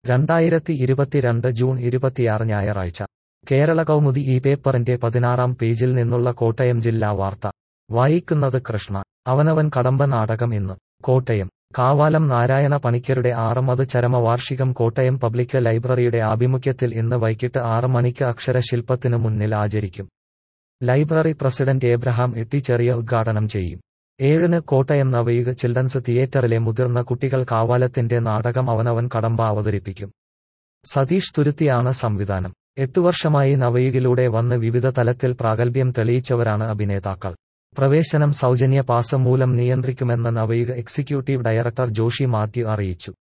രണ്ടായിരത്തി ഇരുപത്തിരണ്ട് ജൂൺ ഇരുപത്തിയാറ് ഞായറാഴ്ച കേരള കൗമുദി ഈ പേപ്പറിന്റെ പതിനാറാം പേജിൽ നിന്നുള്ള കോട്ടയം ജില്ലാ വാർത്ത വായിക്കുന്നത് കൃഷ്ണ അവനവൻ കടമ്പ നാടകം ഇന്ന് കോട്ടയം കാവാലം നാരായണ പണിക്കരുടെ ആറമത് ചരമവാർഷികം കോട്ടയം പബ്ലിക് ലൈബ്രറിയുടെ ആഭിമുഖ്യത്തിൽ ഇന്ന് വൈകിട്ട് ആറ് മണിക്ക് അക്ഷരശില്പത്തിനു മുന്നിൽ ആചരിക്കും ലൈബ്രറി പ്രസിഡന്റ് ഏബ്രഹാം എട്ടിച്ചെറിയ ഉദ്ഘാടനം ചെയ്യും ഏഴിന് കോട്ടയം നവയുഗ ചിൽഡ്രൻസ് തിയേറ്ററിലെ മുതിർന്ന കുട്ടികൾ കാവാലത്തിന്റെ നാടകം അവനവൻ കടമ്പ അവതരിപ്പിക്കും സതീഷ് തുരുത്തിയാണ് സംവിധാനം എട്ടു വർഷമായി നവയുഗിലൂടെ വന്ന് വിവിധ തലത്തിൽ പ്രാഗൽഭ്യം തെളിയിച്ചവരാണ് അഭിനേതാക്കൾ പ്രവേശനം സൗജന്യ പാസ് മൂലം നിയന്ത്രിക്കുമെന്ന് നവയുഗ എക്സിക്യൂട്ടീവ് ഡയറക്ടർ ജോഷി മാത്യു അറിയിച്ചു